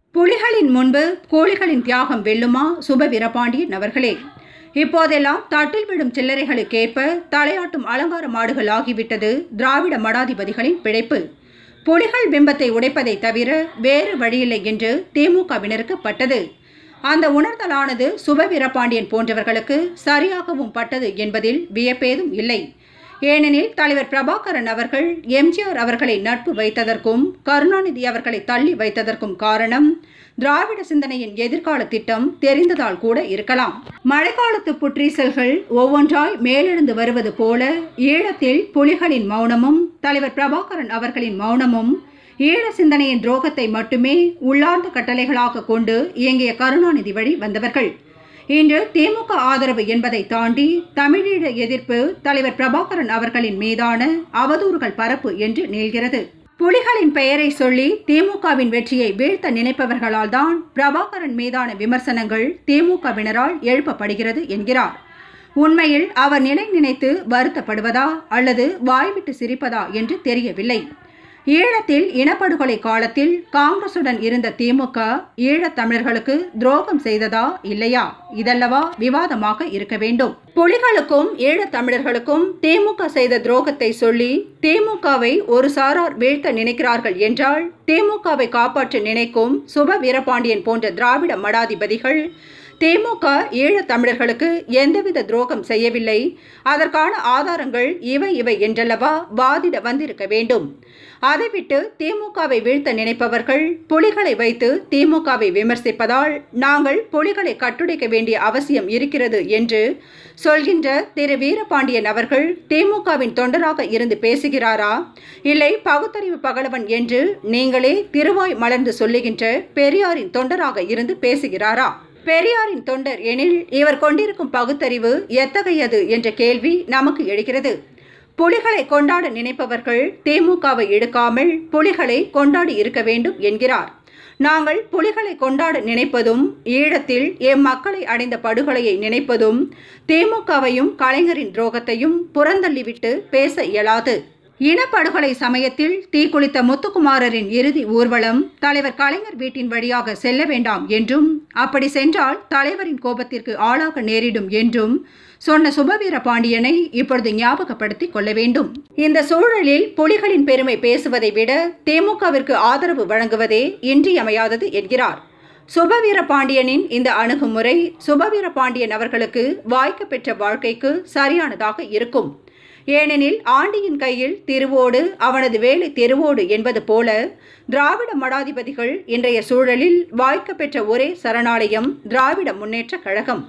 புலிகளின் முன்பு கோழிகளின் தியாகம் வெல்லுமா சுப வீரபாண்டியன் அவர்களே இப்போதெல்லாம் தட்டில் விடும் சில்லறைகளுக்கேற்ப தலையாட்டும் அலங்கார மாடுகள் ஆகிவிட்டது திராவிட மடாதிபதிகளின் பிழைப்பு புலிகள் பிம்பத்தை உடைப்பதை தவிர வேறு வழியில்லை என்று திமுகவினருக்கு பட்டது அந்த உணர்தலானது சுப வீரபாண்டியன் போன்றவர்களுக்கு சரியாகவும் பட்டது என்பதில் வியப்பேதும் இல்லை ஏனெனில் தலைவர் பிரபாகரன் அவர்கள் எம்ஜிஆர் அவர்களை நட்பு வைத்ததற்கும் கருணாநிதி அவர்களை தள்ளி வைத்ததற்கும் காரணம் திராவிட சிந்தனையின் எதிர்கால திட்டம் தெரிந்ததால் கூட இருக்கலாம் மழைக்காலத்து புற்றீசல்கள் ஒவ்வொன்றாய் மேலெழுந்து வருவது போல ஈழத்தில் புலிகளின் மௌனமும் தலைவர் பிரபாகரன் அவர்களின் மௌனமும் ஈழ சிந்தனையின் துரோகத்தை மட்டுமே உள்ளார்ந்த கட்டளைகளாக கொண்டு இயங்கிய கருணாநிதி வழி வந்தவர்கள் இன்று திமுக ஆதரவு என்பதை தாண்டி தமிழீழ எதிர்ப்பு தலைவர் பிரபாகரன் அவர்களின் மீதான அவதூறுகள் பரப்பு என்று நீள்கிறது புலிகளின் பெயரை சொல்லி திமுகவின் வெற்றியை வீழ்த்த நினைப்பவர்களால் தான் பிரபாகரன் மீதான விமர்சனங்கள் திமுகவினரால் எழுப்பப்படுகிறது என்கிறார் உண்மையில் அவர் நிலை நினைத்து வருத்தப்படுவதா அல்லது வாய்விட்டு சிரிப்பதா என்று தெரியவில்லை ஈழத்தில் இனப்படுகொலை காலத்தில் காங்கிரசுடன் இருந்த திமுக ஈழத் தமிழர்களுக்கு துரோகம் செய்ததா இல்லையா இதல்லவா விவாதமாக இருக்க வேண்டும் புலிகளுக்கும் ஈழத் தமிழர்களுக்கும் திமுக செய்த துரோகத்தை சொல்லி திமுகவை ஒரு சாரார் வீழ்த்த நினைக்கிறார்கள் என்றால் திமுகவை காப்பாற்ற நினைக்கும் சுப வீரபாண்டியன் போன்ற திராவிட மடாதிபதிகள் திமுக ஈழத் தமிழர்களுக்கு எந்தவித துரோகம் செய்யவில்லை அதற்கான ஆதாரங்கள் இவை இவை என்றல்லவா வாதிட வந்திருக்க வேண்டும் அதை விட்டு திமுகவை வீழ்த்த நினைப்பவர்கள் புலிகளை வைத்து திமுகவை விமர்சிப்பதால் நாங்கள் புலிகளை கட்டுடைக்க வேண்டிய அவசியம் இருக்கிறது என்று சொல்கின்ற திரு வீரபாண்டியன் அவர்கள் திமுகவின் தொண்டராக இருந்து பேசுகிறாரா இல்லை பகுத்தறிவு பகலவன் என்று நீங்களே திருவாய் மலர்ந்து சொல்லுகின்ற பெரியாரின் தொண்டராக இருந்து பேசுகிறாரா பெரியாரின் தொண்டர் எனில் இவர் கொண்டிருக்கும் பகுத்தறிவு எத்தகையது என்ற கேள்வி நமக்கு எழுகிறது புலிகளை கொண்டாட நினைப்பவர்கள் திமுகவை எடுக்காமல் புலிகளை கொண்டாடி இருக்க வேண்டும் என்கிறார் நாங்கள் புலிகளை கொண்டாட நினைப்பதும் ஈழத்தில் எம் மக்களை அடைந்த படுகொலையை நினைப்பதும் திமுகவையும் கலைஞரின் துரோகத்தையும் புறந்தள்ளிவிட்டு பேச இயலாது இனப்படுகொலை சமயத்தில் தீக்குளித்த முத்துக்குமாரரின் இறுதி ஊர்வலம் தலைவர் கலைஞர் வீட்டின் வழியாக செல்ல வேண்டாம் என்றும் அப்படி சென்றால் தலைவரின் கோபத்திற்கு ஆளாக நேரிடும் என்றும் சொன்ன சுபவீர பாண்டியனை இப்பொழுது ஞாபகப்படுத்தி கொள்ள வேண்டும் இந்த சூழலில் புலிகளின் பெருமை பேசுவதை விட திமுகவிற்கு ஆதரவு வழங்குவதே இன்றியமையாதது என்கிறார் சுபவீர பாண்டியனின் இந்த அணுகுமுறை சுபவீர பாண்டியன் அவர்களுக்கு வாய்க்க பெற்ற வாழ்க்கைக்கு சரியானதாக இருக்கும் ஏனெனில் ஆண்டியின் கையில் திருவோடு அவனது வேலை தெருவோடு என்பது போல திராவிட மடாதிபதிகள் இன்றைய சூழலில் வாய்க்க பெற்ற ஒரே சரணாலயம் திராவிட முன்னேற்ற கழகம்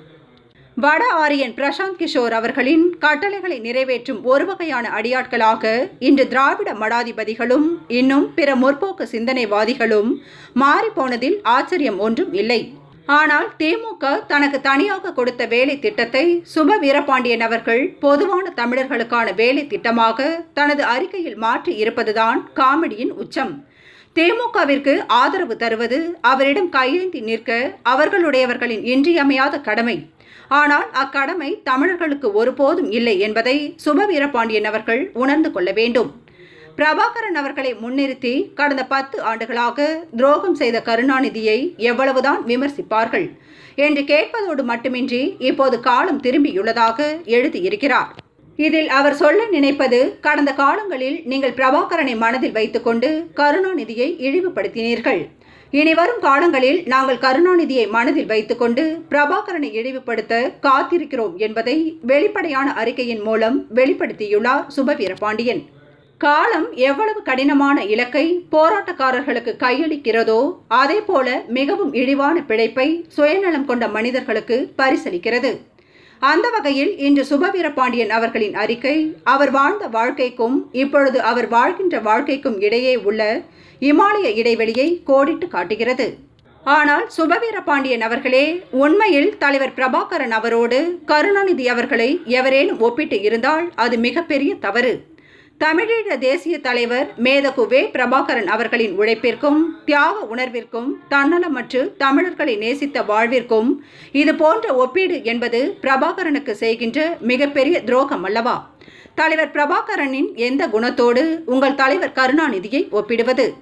வட ஆரியன் பிரசாந்த் கிஷோர் அவர்களின் கட்டளைகளை நிறைவேற்றும் ஒரு வகையான அடியாட்களாக இன்று திராவிட மடாதிபதிகளும் இன்னும் பிற முற்போக்கு சிந்தனைவாதிகளும் மாறிப்போனதில் ஆச்சரியம் ஒன்றும் இல்லை ஆனால் திமுக தனக்கு தனியாக கொடுத்த வேலை திட்டத்தை சுப வீரபாண்டியன் அவர்கள் பொதுவான தமிழர்களுக்கான வேலை திட்டமாக தனது அறிக்கையில் மாற்றி இருப்பதுதான் காமெடியின் உச்சம் திமுகவிற்கு ஆதரவு தருவது அவரிடம் கையேந்தி நிற்க அவர்களுடையவர்களின் இன்றியமையாத கடமை ஆனால் அக்கடமை தமிழர்களுக்கு ஒருபோதும் இல்லை என்பதை சுப வீரபாண்டியன் அவர்கள் உணர்ந்து கொள்ள வேண்டும் பிரபாகரன் அவர்களை முன்னிறுத்தி கடந்த பத்து ஆண்டுகளாக துரோகம் செய்த கருணாநிதியை எவ்வளவுதான் விமர்சிப்பார்கள் என்று கேட்பதோடு மட்டுமின்றி இப்போது காலம் திரும்பியுள்ளதாக எழுதியிருக்கிறார் இதில் அவர் சொல்ல நினைப்பது கடந்த காலங்களில் நீங்கள் பிரபாகரனை மனதில் வைத்துக்கொண்டு கருணாநிதியை இழிவுபடுத்தினீர்கள் இனி வரும் காலங்களில் நாங்கள் கருணாநிதியை மனதில் வைத்துக்கொண்டு பிரபாகரனை இழிவுபடுத்த காத்திருக்கிறோம் என்பதை வெளிப்படையான அறிக்கையின் மூலம் வெளிப்படுத்தியுள்ளார் சுபவீரபாண்டியன் காலம் எவ்வளவு கடினமான இலக்கை போராட்டக்காரர்களுக்கு கையளிக்கிறதோ அதே போல மிகவும் இழிவான பிழைப்பை சுயநலம் கொண்ட மனிதர்களுக்கு பரிசளிக்கிறது அந்த வகையில் இன்று சுபவீரபாண்டியன் அவர்களின் அறிக்கை அவர் வாழ்ந்த வாழ்க்கைக்கும் இப்பொழுது அவர் வாழ்கின்ற வாழ்க்கைக்கும் இடையே உள்ள இமாலய இடைவெளியை கோடிட்டு காட்டுகிறது ஆனால் சுபவீரபாண்டியன் அவர்களே உண்மையில் தலைவர் பிரபாகரன் அவரோடு கருணாநிதி அவர்களை எவரேனும் ஒப்பிட்டு இருந்தால் அது மிகப்பெரிய தவறு தமிழீழ தேசிய தலைவர் மேதகு வே பிரபாகரன் அவர்களின் உழைப்பிற்கும் தியாக உணர்விற்கும் தன்னலமற்று தமிழர்களை நேசித்த வாழ்விற்கும் இது போன்ற ஒப்பீடு என்பது பிரபாகரனுக்கு செய்கின்ற மிகப்பெரிய துரோகம் அல்லவா தலைவர் பிரபாகரனின் எந்த குணத்தோடு உங்கள் தலைவர் கருணாநிதியை ஒப்பிடுவது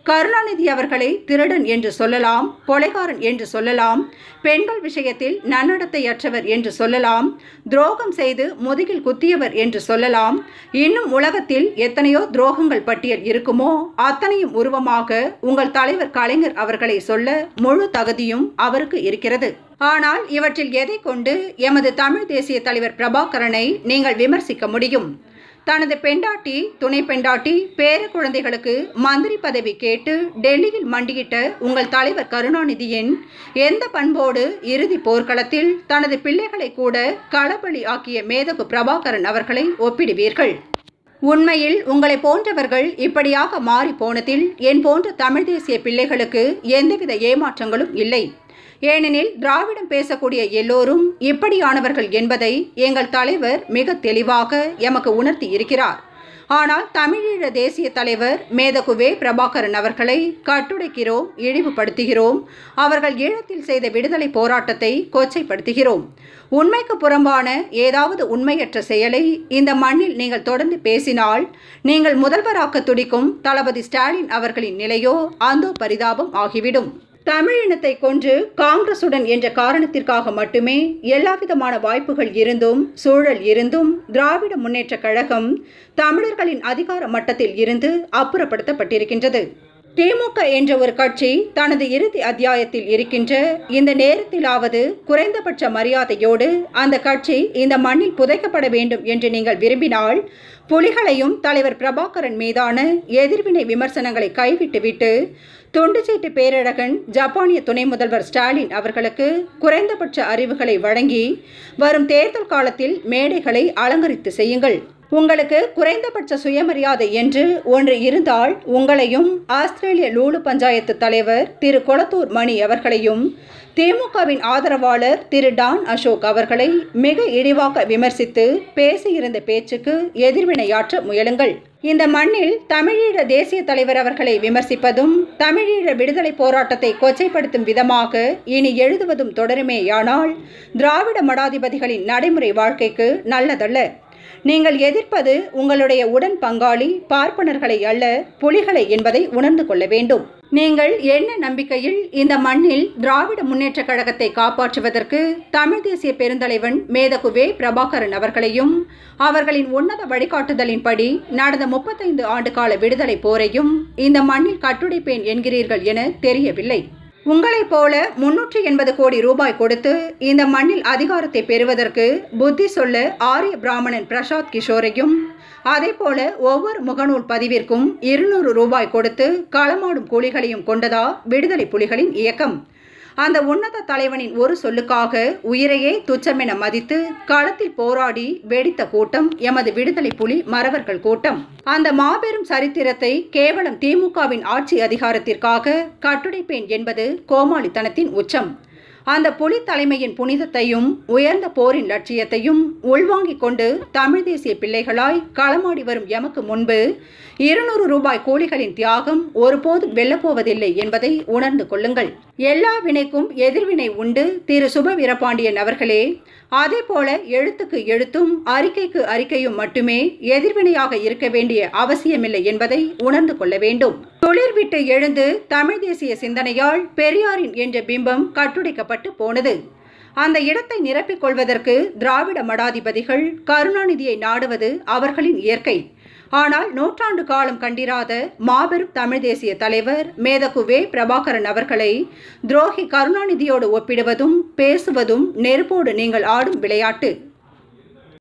கருணாநிதி அவர்களை திருடன் என்று சொல்லலாம் கொலைகாரன் என்று சொல்லலாம் பெண்கள் விஷயத்தில் நன்னடத்தையற்றவர் என்று சொல்லலாம் துரோகம் செய்து முதுகில் குத்தியவர் என்று சொல்லலாம் இன்னும் உலகத்தில் எத்தனையோ துரோகங்கள் பட்டியல் இருக்குமோ அத்தனையும் உருவமாக உங்கள் தலைவர் கலைஞர் அவர்களை சொல்ல முழு தகுதியும் அவருக்கு இருக்கிறது ஆனால் இவற்றில் எதை கொண்டு எமது தமிழ் தேசிய தலைவர் பிரபாகரனை நீங்கள் விமர்சிக்க முடியும் தனது பெண்டாட்டி துணை பெண்டாட்டி பேர குழந்தைகளுக்கு மந்திரி பதவி கேட்டு டெல்லியில் மண்டியிட்ட உங்கள் தலைவர் கருணாநிதியின் எந்த பண்போடு இறுதி போர்க்களத்தில் தனது பிள்ளைகளை கூட களபலி ஆக்கிய மேதகு பிரபாகரன் அவர்களை ஒப்பிடுவீர்கள் உண்மையில் உங்களை போன்றவர்கள் இப்படியாக மாறி போனதில் என் போன்ற தமிழ் தேசிய பிள்ளைகளுக்கு எந்தவித ஏமாற்றங்களும் இல்லை ஏனெனில் திராவிடம் பேசக்கூடிய எல்லோரும் இப்படியானவர்கள் என்பதை எங்கள் தலைவர் மிக தெளிவாக எமக்கு உணர்த்தி இருக்கிறார் ஆனால் தமிழீழ தேசிய தலைவர் மேதகுவே பிரபாகரன் அவர்களை கட்டுடைக்கிறோம் இழிவுபடுத்துகிறோம் அவர்கள் ஈழத்தில் செய்த விடுதலை போராட்டத்தை கொச்சைப்படுத்துகிறோம் உண்மைக்கு புறம்பான ஏதாவது உண்மையற்ற செயலை இந்த மண்ணில் நீங்கள் தொடர்ந்து பேசினால் நீங்கள் முதல்வராக்க துடிக்கும் தளபதி ஸ்டாலின் அவர்களின் நிலையோ அந்தோ பரிதாபம் ஆகிவிடும் தமிழினத்தை கொன்று காங்கிரசுடன் என்ற காரணத்திற்காக மட்டுமே எல்லாவிதமான வாய்ப்புகள் இருந்தும் சூழல் இருந்தும் திராவிட முன்னேற்ற கழகம் தமிழர்களின் அதிகார மட்டத்தில் இருந்து அப்புறப்படுத்தப்பட்டிருக்கின்றது திமுக என்ற ஒரு கட்சி தனது இறுதி அத்தியாயத்தில் இருக்கின்ற இந்த நேரத்திலாவது குறைந்தபட்ச மரியாதையோடு அந்த கட்சி இந்த மண்ணில் புதைக்கப்பட வேண்டும் என்று நீங்கள் விரும்பினால் புலிகளையும் தலைவர் பிரபாகரன் மீதான எதிர்வினை விமர்சனங்களை கைவிட்டுவிட்டு துண்டுச்சீட்டு பேரழகன் ஜப்பானிய துணை முதல்வர் ஸ்டாலின் அவர்களுக்கு குறைந்தபட்ச அறிவுகளை வழங்கி வரும் தேர்தல் காலத்தில் மேடைகளை அலங்கரித்து செய்யுங்கள் உங்களுக்கு குறைந்தபட்ச சுயமரியாதை என்று ஒன்று இருந்தால் உங்களையும் ஆஸ்திரேலிய லூலு பஞ்சாயத்து தலைவர் திரு கொளத்தூர் மணி அவர்களையும் திமுகவின் ஆதரவாளர் திரு டான் அசோக் அவர்களை மிக இழிவாக விமர்சித்து பேசியிருந்த பேச்சுக்கு எதிர்வினையாற்ற முயலுங்கள் இந்த மண்ணில் தமிழீழ தேசிய தலைவர் அவர்களை விமர்சிப்பதும் தமிழீழ விடுதலை போராட்டத்தை கொச்சைப்படுத்தும் விதமாக இனி எழுதுவதும் தொடருமேயானால் திராவிட மடாதிபதிகளின் நடைமுறை வாழ்க்கைக்கு நல்லதல்ல நீங்கள் எதிர்ப்பது உங்களுடைய உடன் பங்காளி பார்ப்பனர்களை அல்ல புலிகளை என்பதை உணர்ந்து கொள்ள வேண்டும் நீங்கள் என்ன நம்பிக்கையில் இந்த மண்ணில் திராவிட முன்னேற்ற கழகத்தை காப்பாற்றுவதற்கு தமிழ் தேசிய பெருந்தலைவன் மேதகுவே பிரபாகரன் அவர்களையும் அவர்களின் உன்னத வழிகாட்டுதலின்படி நடந்த முப்பத்தைந்து ஆண்டுகால விடுதலை போரையும் இந்த மண்ணில் கட்டுடைப்பேன் என்கிறீர்கள் என தெரியவில்லை உங்களைப் போல முன்னூற்றி எண்பது கோடி ரூபாய் கொடுத்து இந்த மண்ணில் அதிகாரத்தை பெறுவதற்கு புத்தி சொல்ல ஆரிய பிராமணன் பிரசாத் கிஷோரையும் அதே போல ஒவ்வொரு முகநூல் பதிவிற்கும் இருநூறு ரூபாய் கொடுத்து களமாடும் கூலிகளையும் கொண்டதா விடுதலை புலிகளின் இயக்கம் அந்த உன்னத தலைவனின் ஒரு சொல்லுக்காக உயிரையே துச்சமென மதித்து களத்தில் போராடி வெடித்த கூட்டம் எமது விடுதலை புலி மறவர்கள் கூட்டம் அந்த மாபெரும் சரித்திரத்தை கேவலம் திமுகவின் ஆட்சி அதிகாரத்திற்காக கட்டுடைப்பேன் என்பது கோமாளித்தனத்தின் உச்சம் அந்த புலி தலைமையின் புனிதத்தையும் உயர்ந்த போரின் லட்சியத்தையும் உள்வாங்கிக் கொண்டு தமிழ் தேசிய பிள்ளைகளாய் களமாடி வரும் எமக்கு முன்பு இருநூறு ரூபாய் கூலிகளின் தியாகம் ஒருபோதும் வெல்லப்போவதில்லை என்பதை உணர்ந்து கொள்ளுங்கள் எல்லா வினைக்கும் எதிர்வினை உண்டு திரு சுப வீரபாண்டியன் அவர்களே அதே போல எழுத்துக்கு எழுத்தும் அறிக்கைக்கு அறிக்கையும் மட்டுமே எதிர்வினையாக இருக்க வேண்டிய அவசியமில்லை என்பதை உணர்ந்து கொள்ள வேண்டும் தொழில் விட்டு எழுந்து தமிழ் தேசிய சிந்தனையால் பெரியாரின் என்ற பிம்பம் கட்டுடைக்கப்பட்டு போனது அந்த இடத்தை நிரப்பிக் கொள்வதற்கு திராவிட மடாதிபதிகள் கருணாநிதியை நாடுவது அவர்களின் இயற்கை ஆனால் நூற்றாண்டு காலம் கண்டிராத மாபெரும் தமிழ் தேசிய தலைவர் மேதகுவே பிரபாகரன் அவர்களை துரோகி கருணாநிதியோடு ஒப்பிடுவதும் பேசுவதும் நெருப்போடு நீங்கள் ஆடும் விளையாட்டு